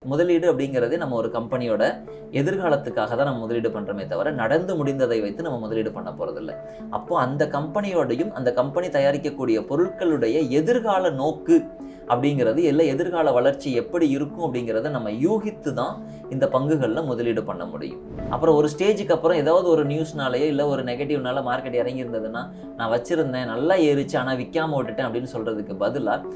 முதலீடு அப்படிங்கிறது நம்ம ஒரு கம்பெனியோட எதிர்காலத்துக்காக தான் நம்ம முதலீடு பண்றோமே தவிர நடந்து முடிந்ததை வைத்து நம்ம முதலீடு பண்ண போறதில்ல அப்போ அந்த கம்பெனியோடையும் அந்த கம்பெனி தயாரிக்கக்கூடிய பொருட்களுடைய எதிர்கால நோக்கு அப்படிங்கிறது இல்லை எதிர்கால வளர்ச்சி எப்படி இருக்கும் அப்படிங்கிறத நம்ம யூகித்து தான் இந்த பங்குகளில் முதலீடு பண்ண முடியும் அப்புறம் ஒரு ஸ்டேஜுக்கு அப்புறம் ஏதாவது ஒரு நியூஸ்னாலேயோ இல்லை ஒரு நெகட்டிவ்னால மார்க்கெட் இறங்கி இருந்ததுன்னா நான் வச்சிருந்தேன் நல்லா ஏறிச்சு ஆனால் விற்காம விட்டுட்டேன் அப்படின்னு சொல்றதுக்கு பதிலாக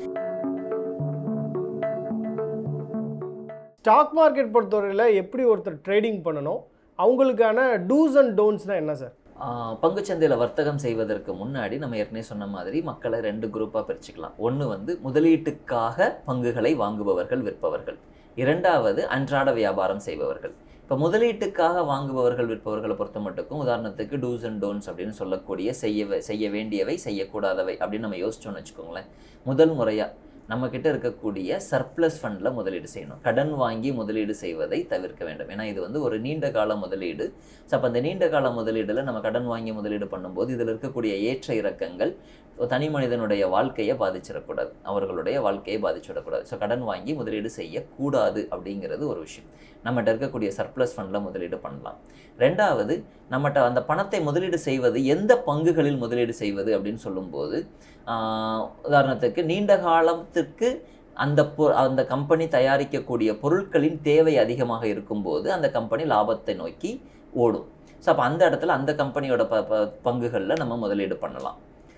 ஸ்டாக் மார்க்கெட் பொறுத்தவரையில் எப்படி ஒருத்தர் ட்ரேடிங் பண்ணணும் அவங்களுக்கான டூஸ் அண்ட் டோன்ட்ஸ்னால் என்ன சார் பங்குச்சந்தையில் வர்த்தகம் செய்வதற்கு முன்னாடி நம்ம ஏற்கனவே சொன்ன மாதிரி மக்களை ரெண்டு குரூப்பாக பிரிச்சுக்கலாம் ஒன்று வந்து முதலீட்டுக்காக பங்குகளை வாங்குபவர்கள் விற்பவர்கள் இரண்டாவது அன்றாட வியாபாரம் செய்பவர்கள் இப்போ முதலீட்டுக்காக வாங்குபவர்கள் விற்பவர்களை பொறுத்த மட்டுக்கும் உதாரணத்துக்கு டூஸ் அண்ட் டோன்ஸ் அப்படின்னு சொல்லக்கூடிய செய்ய செய்ய வேண்டியவை செய்யக்கூடாதவை அப்படின்னு நம்ம யோசிச்சோம்னு வச்சுக்கோங்களேன் முதல் முறையாக நம்மக்கிட்ட இருக்கக்கூடிய சர்ப்ளஸ் ஃபண்டில் முதலீடு செய்யணும் கடன் வாங்கி முதலீடு செய்வதை தவிர்க்க வேண்டும் ஏன்னா இது வந்து ஒரு நீண்ட கால முதலீடு ஸோ அப்போ அந்த நீண்ட கால முதலீடில் நம்ம கடன் வாங்கி முதலீடு பண்ணும்போது இதில் இருக்கக்கூடிய ஏற்ற இறக்கங்கள் தனி மனிதனுடைய வாழ்க்கையை பாதிச்சிடக்கூடாது அவர்களுடைய வாழ்க்கையை பாதிச்சிடக்கூடாது ஸோ கடன் வாங்கி முதலீடு செய்யக்கூடாது அப்படிங்கிறது ஒரு விஷயம் நம்மகிட்ட இருக்கக்கூடிய சர்ப்ளஸ் ஃபண்டில் முதலீடு பண்ணலாம் ரெண்டாவது நம்மகிட்ட அந்த பணத்தை முதலீடு செய்வது எந்த பங்குகளில் முதலீடு செய்வது அப்படின்னு சொல்லும்போது ஆஹ், உதாரணத்துக்கு நீண்ட காலத்திற்கு அந்த பொ அந்த கம்பெனி தயாரிக்கக்கூடிய பொருட்களின் தேவை அதிகமாக இருக்கும்போது அந்த கம்பெனி லாபத்தை நோக்கி ஓடும் ஸோ அப்போ அந்த இடத்துல அந்த கம்பெனியோட ப ப பங்குகளில் நம்ம முதலீடு பண்ணலாம்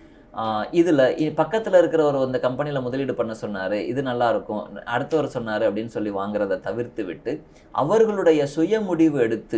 இதில் பக்கத்தில் இருக்கிறவர் அந்த கம்பெனியில் முதலீடு பண்ண சொன்னார் இது நல்லா இருக்கும் அடுத்தவர் சொன்னார் அப்படின்னு சொல்லி வாங்குறதை தவிர்த்து விட்டு அவர்களுடைய சுய முடிவு எடுத்து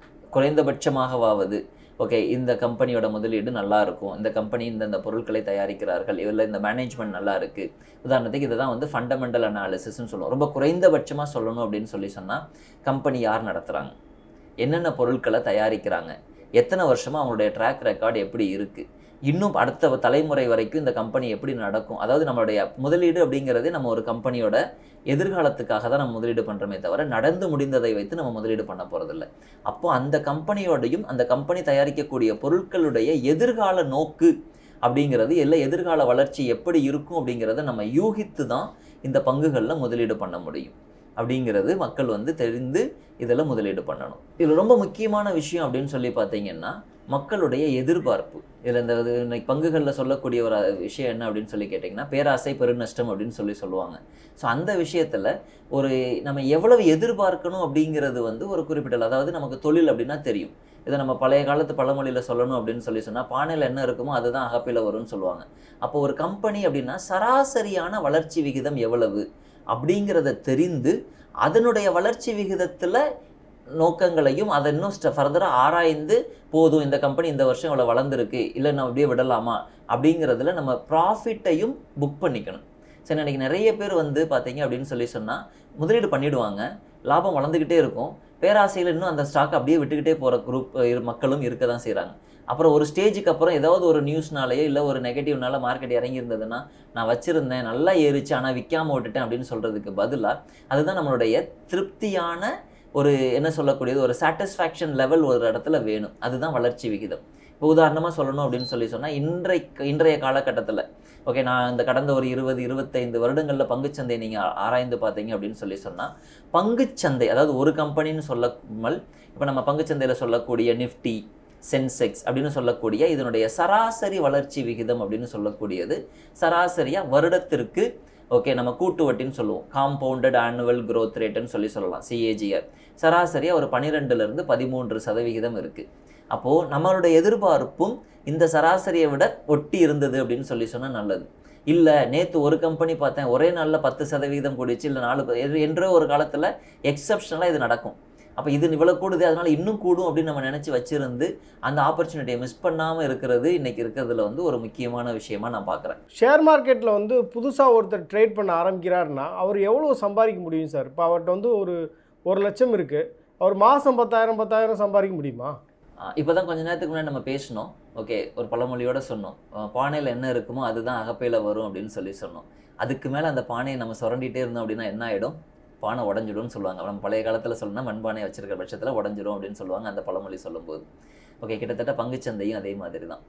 குறைந்தபட்சமாகவாவது ஓகே இந்த கம்பெனியோட முதலீடு நல்லா இருக்கும் இந்த கம்பெனி இந்தந்த பொருட்களை தயாரிக்கிறார்கள் இதில் இந்த மேனேஜ்மெண்ட் நல்லா இருக்குது உதாரணத்துக்கு இதுதான் வந்து ஃபண்டமெண்டல் அனாலிசிஸ்னு சொல்லுவோம் ரொம்ப குறைந்தபட்சமாக சொல்லணும் அப்படின்னு சொல்லி சொன்னால் கம்பெனி யார் நடத்துகிறாங்க என்னென்ன பொருட்களை தயாரிக்கிறாங்க எத்தனை வருஷமாக அவங்களுடைய ட்ராக் ரெக்கார்டு எப்படி இருக்குது இன்னும் அடுத்த தலைமுறை வரைக்கும் இந்த கம்பெனி எப்படி நடக்கும் அதாவது நம்மளுடைய முதலீடு அப்படிங்கிறதே நம்ம ஒரு கம்பெனியோட எதிர்காலத்துக்காக தான் நம்ம முதலீடு பண்ணுறோமே தவிர நடந்து முடிந்ததை வைத்து நம்ம முதலீடு பண்ண போகிறதில்ல அப்போ அந்த கம்பெனியோடையும் அந்த கம்பெனி தயாரிக்கக்கூடிய பொருட்களுடைய எதிர்கால நோக்கு அப்படிங்கிறது இல்லை எதிர்கால வளர்ச்சி எப்படி இருக்கும் அப்படிங்கிறத நம்ம யூகித்து தான் இந்த பங்குகளில் முதலீடு பண்ண முடியும் அப்படிங்கிறது மக்கள் வந்து தெரிந்து இதில் முதலீடு பண்ணணும் இதில் ரொம்ப முக்கியமான விஷயம் அப்படின்னு சொல்லி பார்த்தீங்கன்னா மக்களுடைய எதிர்பார்ப்பு இதில் இந்த இது இன்னைக்கு பங்குகளில் சொல்லக்கூடிய ஒரு விஷயம் என்ன அப்படின்னு சொல்லி கேட்டிங்கன்னா பேராசை பெருநஷ்டம் அப்படின்னு சொல்லி சொல்லுவாங்க ஸோ அந்த விஷயத்தில் ஒரு நம்ம எவ்வளவு எதிர்பார்க்கணும் அப்படிங்கிறது வந்து ஒரு குறிப்பிட்ட அதாவது நமக்கு தொழில் அப்படின்னா தெரியும் இதை நம்ம பழைய காலத்து பழமொழியில் சொல்லணும் அப்படின்னு சொல்லி சொன்னால் பானையில் என்ன இருக்குமோ அதுதான் அகப்பில் வரும்னு சொல்லுவாங்க அப்போ ஒரு கம்பெனி அப்படின்னா சராசரியான வளர்ச்சி விகிதம் எவ்வளவு அப்படிங்கிறத தெரிந்து அதனுடைய வளர்ச்சி விகிதத்தில் நோக்கங்களையும் அதை இன்னும் ஃபர்தராக ஆராய்ந்து போதும் இந்த கம்பெனி இந்த வருஷம் இவ்வளோ வளர்ந்துருக்கு இல்லை நான் அப்படியே விடலாமா அப்படிங்கிறதுல நம்ம ப்ராஃபிட்டையும் புக் பண்ணிக்கணும் சரி இன்னைக்கு நிறைய பேர் வந்து பார்த்தீங்க அப்படின்னு சொல்லி சொன்னால் முதலீடு பண்ணிடுவாங்க லாபம் வளர்ந்துக்கிட்டே இருக்கும் பேராசையில் இன்னும் அந்த ஸ்டாக் அப்படியே விட்டுக்கிட்டே போகிற குரூப் மக்களும் இருக்க தான் செய்கிறாங்க அப்புறம் ஒரு ஸ்டேஜுக்கு அப்புறம் ஏதாவது ஒரு நியூஸ்னாலேயோ இல்லை ஒரு நெகட்டிவ்னால மார்க்கெட் இறங்கி இருந்ததுன்னா நான் வச்சுருந்தேன் நல்லா ஏறிச்சு ஆனால் விற்காம விட்டுட்டேன் அப்படின்னு சொல்கிறதுக்கு பதிலாக அதுதான் நம்மளுடைய திருப்தியான ஒரு என்ன சொல்லக்கூடியது ஒரு சாட்டிஸ்ஃபேக்ஷன் லெவல் ஒரு இடத்துல வேணும் அதுதான் வளர்ச்சி விகிதம் இப்போ உதாரணமாக சொல்லணும் அப்படின்னு சொல்லி சொன்னால் இன்றைக்கு இன்றைய காலகட்டத்தில் ஓகே நான் இந்த கடந்த ஒரு இருபது இருபத்தைந்து வருடங்களில் பங்குச்சந்தை நீங்கள் ஆராய்ந்து பார்த்தீங்க அப்படின்னு சொல்லி சொன்னால் பங்குச்சந்தை அதாவது ஒரு கம்பெனின்னு சொல்லாமல் இப்போ நம்ம பங்குச்சந்தையில் சொல்லக்கூடிய நிஃப்டி சென்செக்ஸ் அப்படின்னு சொல்லக்கூடிய இதனுடைய சராசரி வளர்ச்சி விகிதம் அப்படின்னு சொல்லக்கூடியது சராசரியாக வருடத்திற்கு ஓகே நம்ம கூட்டு வட்டின்னு சொல்லுவோம் காம்பவுண்டட் ஆனுவல் growth ரேட்டுன்னு சொல்லி சொல்லலாம் சிஏஜிஆர் சராசரியாக ஒரு பன்னிரெண்டுலேருந்து பதிமூன்று சதவிகிதம் இருக்குது அப்போது நம்மளுடைய எதிர்பார்ப்பும் இந்த சராசரியை விட ஒட்டி இருந்தது அப்படின்னு சொல்லி சொன்னால் நல்லது இல்லை நேற்று ஒரு கம்பெனி பார்த்தேன் ஒரே நாளில் பத்து சதவீதம் கூடிச்சு இல்லை நாலு ப- எது- என்றோ ஒரு காலத்தில் எக்ஸப்ஷனலாக இது நடக்கும் அப்போ இது இவ்வளோ கூடுது அதனால் இன்னும் கூடும் அப்படின்னு நம்ம நினச்சி வச்சிருந்து அந்த ஆப்பர்ச்சுனிட்டியை மிஸ் பண்ணாமல் இருக்கிறது இன்னைக்கு இருக்கிறதுல வந்து ஒரு முக்கியமான விஷயமா நான் பார்க்குறேன் ஷேர் மார்க்கெட்டில் வந்து புதுசாக ஒருத்தர் ட்ரேட் பண்ண ஆரம்பிக்கிறாருன்னா அவர் எவ்வளோ சம்பாதிக்க முடியும் சார் இப்போ அவர்கிட்ட வந்து ஒரு ஒரு லட்சம் இருக்குது அவர் மாதம் பத்தாயிரம் பத்தாயிரம் சம்பாதிக்க முடியுமா இப்போ தான் கொஞ்ச நேரத்துக்கு முன்னாடி நம்ம பேசினோம் ஓகே ஒரு பழமொழியோட சொன்னோம் அஹ் பானையில் என்ன இருக்குமோ அதுதான் அகப்பையில் வரும் அப்படின்னு சொல்லி சொன்னோம் அதுக்கு மேலே அந்த பானையை நம்ம சுரண்டிட்டே இருந்தோம் அப்படின்னா என்ன ஆகிடும் பானை உடஞ்சிடும்னு சொல்லுவாங்க நம்ம பழைய காலத்தில் சொல்லணும்னா மண்பானை வச்சிருக்கிற பட்சத்தில் உடஞ்சிரும் அப்படின்னு சொல்லுவாங்க அந்த பழமொழி சொல்லும்போது ஓகே கிட்டத்தட்ட பங்குச்சந்தையும் அதே மாதிரி தான்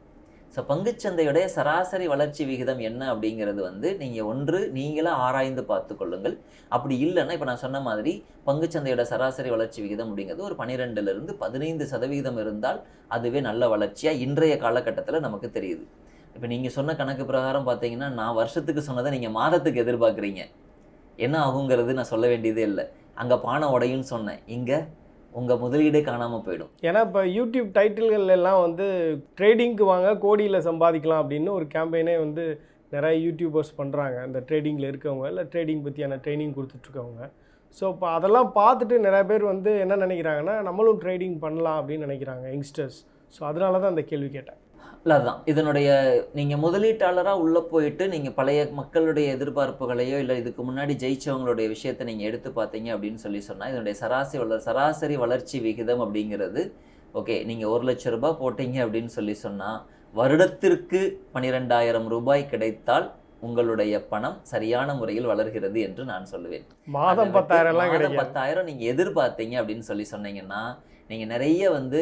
ஸோ பங்குச்சந்தையுடைய சராசரி வளர்ச்சி விகிதம் என்ன அப்படிங்கிறது வந்து நீங்கள் ஒன்று நீங்களா ஆராய்ந்து பார்த்து கொள்ளுங்கள் அப்படி இல்லைன்னா இப்போ நான் சொன்ன மாதிரி பங்குச்சந்தையோட சராசரி வளர்ச்சி விகிதம் அப்படிங்கிறது ஒரு பன்னிரெண்டுலேருந்து பதினைந்து சதவிகிதம் இருந்தால் அதுவே நல்ல வளர்ச்சியாக இன்றைய காலகட்டத்தில் நமக்கு தெரியுது இப்போ நீங்கள் சொன்ன கணக்கு பிரகாரம் பார்த்தீங்கன்னா நான் வருஷத்துக்கு சொன்னதை நீங்கள் மாதத்துக்கு எதிர்பார்க்குறீங்க என்ன ஆகுங்கிறது நான் சொல்ல வேண்டியதே இல்லை அங்கே பானை உடையும்னு சொன்னேன் இங்கே உங்கள் முதலீடே காணாமல் போயிடும் ஏன்னா இப்போ யூடியூப் டைட்டில்கள் எல்லாம் வந்து ட்ரேடிங்க்கு வாங்க கோடியில் சம்பாதிக்கலாம் அப்படின்னு ஒரு கேம்பெயினே வந்து நிறைய யூடியூபர்ஸ் பண்ணுறாங்க இந்த ட்ரேடிங்கில் இருக்கவங்க இல்லை ட்ரேடிங் பற்றியான ட்ரைனிங் கொடுத்துட்ருக்கவங்க ஸோ இப்போ அதெல்லாம் பார்த்துட்டு நிறைய பேர் வந்து என்ன நினைக்கிறாங்கன்னா நம்மளும் ட்ரேடிங் பண்ணலாம் அப்படின்னு நினைக்கிறாங்க யங்ஸ்டர்ஸ் ஸோ அதனால தான் அந்த கேள்வி கேட்டேன் இல்லை அதுதான் இதனுடைய நீங்கள் முதலீட்டாளராக உள்ளே போயிட்டு நீங்கள் பழைய மக்களுடைய எதிர்பார்ப்புகளையோ இல்லை இதுக்கு முன்னாடி ஜெயிச்சவங்களுடைய விஷயத்தை நீங்கள் எடுத்து பார்த்தீங்க அப்படின்னு சொல்லி சொன்னால் இதனுடைய சராசரி வளர் சராசரி வளர்ச்சி விகிதம் அப்படிங்கிறது ஓகே நீங்கள் ஒரு லட்ச ரூபாய் போட்டீங்க அப்படின்னு சொல்லி சொன்னால் வருடத்திற்கு பன்னிரெண்டாயிரம் ரூபாய் கிடைத்தால் உங்களுடைய பணம் சரியான முறையில் வளர்கிறது என்று நான் சொல்லுவேன் மாதம் அதை விட்டு பத்தாயிரம்லாம் மாதம் கிடைக்கும் பத்தாயிரம் நீங்கள் எதிர்பார்த்தீங்க அப்படின்னு சொல்லி சொன்னீங்கன்னா நீங்கள் நிறைய வந்து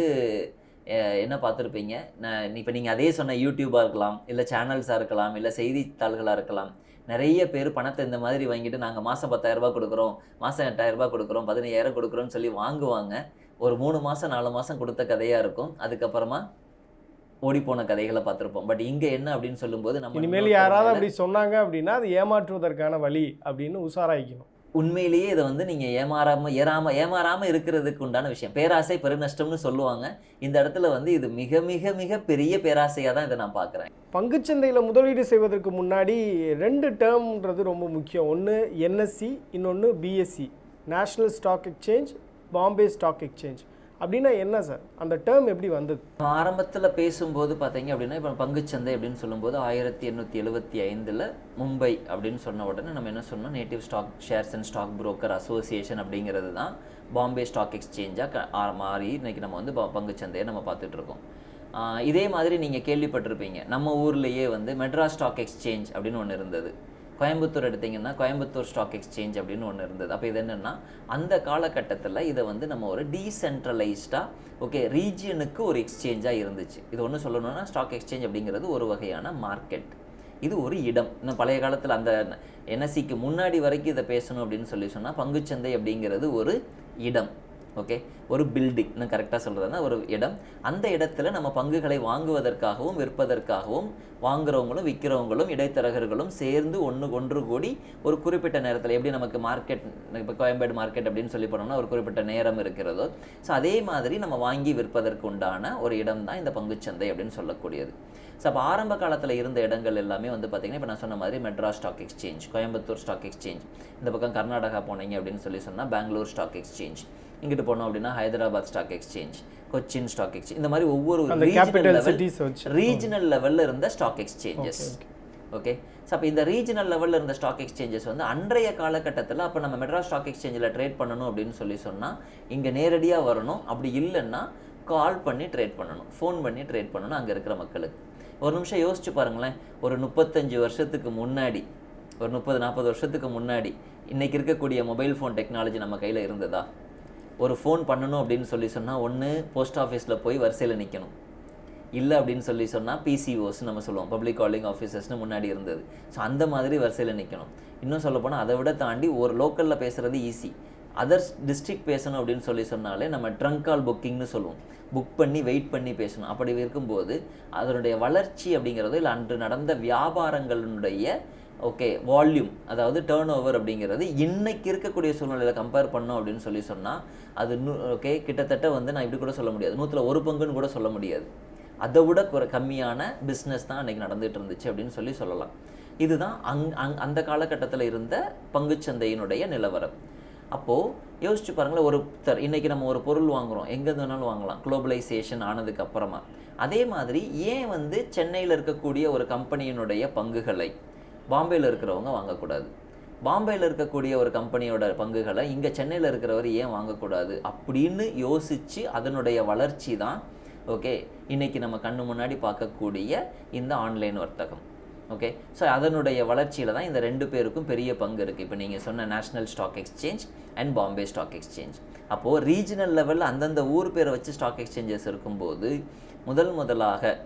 அஹ், என்ன பார்த்துருப்பீங்க நான் இப்போ நீங்கள் அதே சொன்ன யூடியூபாக இருக்கலாம் இல்லை சேனல்ஸாக இருக்கலாம் இல்லை செய்தித்தாள்களாக இருக்கலாம் நிறைய பேர் பணத்தை இந்த மாதிரி வாங்கிட்டு நாங்கள் மாதம் பத்தாயிரரூபா கொடுக்குறோம் மாதம் எட்டாயிரரூபா கொடுக்குறோம் பதினையாயிரம் கொடுக்குறோம்னு சொல்லி வாங்குவாங்க ஒரு மூணு மாதம் நாலு மாதம் கொடுத்த கதையாக இருக்கும் அதுக்கப்புறமா ஓடிப்போன கதைகளை பார்த்துருப்போம் பட் இங்கே என்ன அப்படின்னு சொல்லும்போது நம்ம இனிமேல் இன்னொருத்தர் யாராவது மேல- அப்படி சொன்னாங்க அப்படின்னா அது ஏமாற்றுவதற்கான வழி அப்படின்னு உஷாராயிக்கணும் உண்மையிலேயே இதை வந்து நீங்கள் ஏமாறாம ஏறாம ஏமாறாம இருக்கிறதுக்கு உண்டான விஷயம் பேராசை பெருநஷ்டம்னு சொல்லுவாங்க இந்த இடத்துல வந்து இது மிக மிக மிக பெரிய பேராசையாக தான் இதை நான் பார்க்குறேன் பங்குச்சந்தையில் முதலீடு செய்வதற்கு முன்னாடி ரெண்டு டேர்ம்ன்றது ரொம்ப முக்கியம் ஒன்று என்எஸ்சி இன்னொன்று BSE national stock exchange Bombay stock exchange அப்படின்னா என்ன சார் அந்த டேர்ம் எப்படி வந்தது ஆரம்பத்தில் பேசும்போது பார்த்தீங்க அப்படின்னா இப்போ பங்குச்சந்தை அப்படின்னு சொல்லும்போது ஆயிரத்தி எண்ணூற்றி எழுபத்தி ஐந்தில் மும்பை அப்படின்னு சொன்ன உடனே நம்ம என்ன சொன்னோம் native stock shares and stock broker association அப்படிங்கிறது தான் பாம்பே ஸ்டாக் எக்ஸ்சேஞ்சாக மாறி இன்னைக்கு நம்ம வந்து ப- பங்குச்சந்தையை நம்ம பார்த்துட்டு இருக்கோம் ஆஹ் இதே மாதிரி நீங்கள் கேள்விப்பட்டிருப்பீங்க நம்ம ஊர்லேயே வந்து மெட்ராஸ் ஸ்டாக் எக்ஸ்சேஞ்ச் அப்படின்னு ஒன்று இருந்தது கோயம்புத்தூர் எடுத்தீங்கன்னா கோயம்புத்தூர் ஸ்டாக் எக்ஸ்சேஞ்ச் அப்படின்னு ஒன்று இருந்தது அப்போ இது என்னென்னா அந்த காலகட்டத்தில் இதை வந்து நம்ம ஒரு டீசென்ட்ரலைஸ்டாக ஓகே ரீஜியனுக்கு ஒரு எக்ஸ்சேஞ்சாக இருந்துச்சு இது ஒன்று சொல்லணும்னா ஸ்டாக் எக்ஸ்சேஞ்ச் அப்படிங்கிறது ஒரு வகையான மார்க்கெட் இது ஒரு இடம் இன்னும் பழைய காலத்தில் அந்த என்எஸ்சிக்கு முன்னாடி வரைக்கும் இதை பேசணும் அப்படின்னு சொல்லி சொன்னால் பங்குச்சந்தை அப்படிங்கிறது ஒரு இடம் ஓகே ஒரு பில்டிங் இன்னும் கரெக்டாக சொல்கிறதுனா ஒரு இடம் அந்த இடத்துல நம்ம பங்குகளை வாங்குவதற்காகவும் விற்பதற்காகவும் வாங்குறவங்களும் விற்கிறவங்களும் இடைத்தரகர்களும் சேர்ந்து ஒன்று ஒன்று கூடி ஒரு குறிப்பிட்ட நேரத்தில் எப்படி நமக்கு மார்க்கெட் இப்போ கோயம்பேடு மார்க்கெட் அப்படின்னு சொல்லி போனோம்னா ஒரு குறிப்பிட்ட நேரம் இருக்கிறதோ ஸோ அதே மாதிரி நம்ம வாங்கி விற்பதற்கு உண்டான ஒரு இடம் தான் இந்த பங்குச்சந்தை அப்படின்னு சொல்லக்கூடியது ஸோ அப்போ ஆரம்ப காலத்தில் இருந்த இடங்கள் எல்லாமே வந்து பார்த்திங்கன்னா இப்போ நான் சொன்ன மாதிரி Madras stock exchange Coimbatore stock exchange இந்த பக்கம் கர்நாடகா போனீங்க அப்படின்னு சொல்லி சொன்னால் பெங்களூர் ஸ்டாக் எக்ஸ்சேஞ்ச் இங்கிட்டு போனோம் அப்படின்னா Hyderabad stock exchange Cochin stock exchange இந்த மாதிரி ஒவ்வொரு அந்த கேபிட்டல் சிட்டிஸ் வச்சு ரீஜனல் லெவலில் இருந்த ஸ்டாக் எக்ஸ்சேஞ்சஸ் ஓகே ஸோ அப்போ இந்த ரீஜனல் லெவலில் இருந்த ஸ்டாக் எக்ஸ்சேஞ்சஸ் வந்து அன்றைய காலகட்டத்தில் அப்போ நம்ம மெட்ராஸ் ஸ்டாக் எக்ஸ்சேஞ்சில் ட்ரேட் பண்ணணும் அப்படின்னு சொல்லி சொன்னால் இங்கே நேரடியாக வரணும் அப்படி இல்லைன்னா கால் பண்ணி ட்ரேட் பண்ணணும் ஃபோன் பண்ணி ட்ரேட் பண்ணணும் அங்கே இருக்கிற மக்களுக்கு ஒரு நிமிஷம் யோசிச்சு பாருங்களேன் ஒரு முப்பத்தஞ்சு வருஷத்துக்கு முன்னாடி ஒரு முப்பது நாற்பது வருஷத்துக்கு முன்னாடி இன்னைக்கு இருக்கக்கூடிய மொபைல் ஃபோன் டெக்னாலஜி நம்ம கையில் இருந்ததா ஒரு ஃபோன் பண்ணணும் அப்படின்னு சொல்லி சொன்னால் ஒன்று போஸ்ட் ஆஃபீஸில் போய் வரிசையில் நிற்கணும் இல்லை அப்படின்னு சொல்லி சொன்னால் பிசிஓஸ் நம்ம சொல்லுவோம் பப்ளிக் காலிங் ஆஃபீஸர்ஸ்னு முன்னாடி இருந்தது ஸோ அந்த மாதிரி வரிசையில் நிற்கணும் இன்னும் சொல்லப்போனால் அதை விட தாண்டி ஒரு லோக்கலில் பேசுகிறது ஈஸி அதர்ஸ் டிஸ்ட்ரிக்ட் பேசணும் அப்படின்னு சொல்லி சொன்னாலே நம்ம ட்ரங்க் கால் புக்கிங்னு சொல்லுவோம் புக் பண்ணி வெயிட் பண்ணி பேசணும் அப்படி இருக்கும்போது அதனுடைய வளர்ச்சி அப்படிங்கிறது இல்லை அன்று நடந்த வியாபாரங்களுடைய ஓகே வால்யூம் அதாவது டேர்ன் ஓவர் அப்படிங்கிறது இன்னைக்கு இருக்கக்கூடிய சூழ்நிலையில் கம்பேர் பண்ணோம் அப்படின்னு சொல்லி சொன்னால் அது ஓகே கிட்டத்தட்ட வந்து நான் இப்படி கூட சொல்ல முடியாது நூற்றில் ஒரு பங்குன்னு கூட சொல்ல முடியாது அதை விட குறை கம்மியான பிஸ்னஸ் தான் அன்றைக்கி நடந்துட்டு இருந்துச்சு அப்படின்னு சொல்லி சொல்லலாம் இதுதான் அங் அங் அந்த காலகட்டத்தில் இருந்த பங்குச்சந்தையினுடைய நிலவரம் அப்போது யோசிச்சு பாருங்களேன் ஒருத்தர் இன்றைக்கி நம்ம ஒரு பொருள் வாங்குகிறோம் எங்கேருந்து வேணாலும் வாங்கலாம் குளோபலைசேஷன் ஆனதுக்கு அப்புறமா அதே மாதிரி ஏன் வந்து சென்னையில் இருக்கக்கூடிய ஒரு கம்பெனியினுடைய பங்குகளை பாம்பேயில் இருக்கிறவங்க வாங்கக்கூடாது பாம்பேயில் இருக்கக்கூடிய ஒரு கம்பெனியோட பங்குகளை இங்கே சென்னையில் இருக்கிறவர் ஏன் வாங்கக்கூடாது அப்படின்னு யோசித்து அதனுடைய வளர்ச்சி தான் ஓகே இன்னைக்கு நம்ம கண்ணு முன்னாடி பார்க்கக்கூடிய இந்த ஆன்லைன் வர்த்தகம் ஓகே ஸோ அதனுடைய வளர்ச்சியில் தான் இந்த ரெண்டு பேருக்கும் பெரிய பங்கு இருக்குது இப்போ நீங்கள் சொன்ன national stock exchange and Bombay stock exchange அப்போது ரீஜனல் லெவலில் அந்தந்த ஊர் பேரை வச்சு ஸ்டாக் எக்ஸ்சேஞ்சஸ் இருக்கும்போது முதல் முதலாக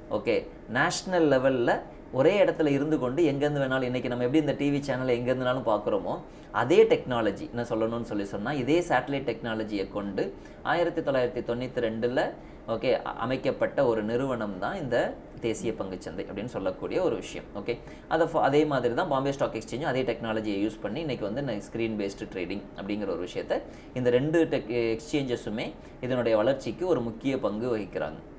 ஓகே நேஷ்னல் லெவலில் ஒரே இடத்துல இருந்து கொண்டு எங்கேருந்து வேணாலும் இன்றைக்கி நம்ம எப்படி இந்த டிவி சேனலை எங்கேருந்துனாலும் பார்க்குறோமோ அதே டெக்னாலஜி என்ன சொல்லணும்னு சொல்லி சொன்னால் இதே சேட்டலைட் டெக்னாலஜியை கொண்டு ஆயிரத்தி தொள்ளாயிரத்தி தொண்ணூற்றி ரெண்டில் ஓகே அமைக்கப்பட்ட ஒரு நிறுவனம் தான் இந்த தேசிய பங்குச்சந்தை அப்படின்னு சொல்லக்கூடிய ஒரு விஷயம் ஓகே அதை fo- அதே மாதிரி தான் பாம்பே ஸ்டாக் எக்ஸ்சேஞ்சும் அதே டெக்னாலஜியை யூஸ் பண்ணி இன்றைக்கி வந்து ஸ்க்ரீன் பேஸ்டு ட்ரேடிங் அப்படிங்கிற ஒரு விஷயத்தை இந்த ரெண்டு டெக் எக்ஸ்சேஞ்சஸுமே இதனுடைய வளர்ச்சிக்கு ஒரு முக்கிய பங்கு வகிக்கிறாங்க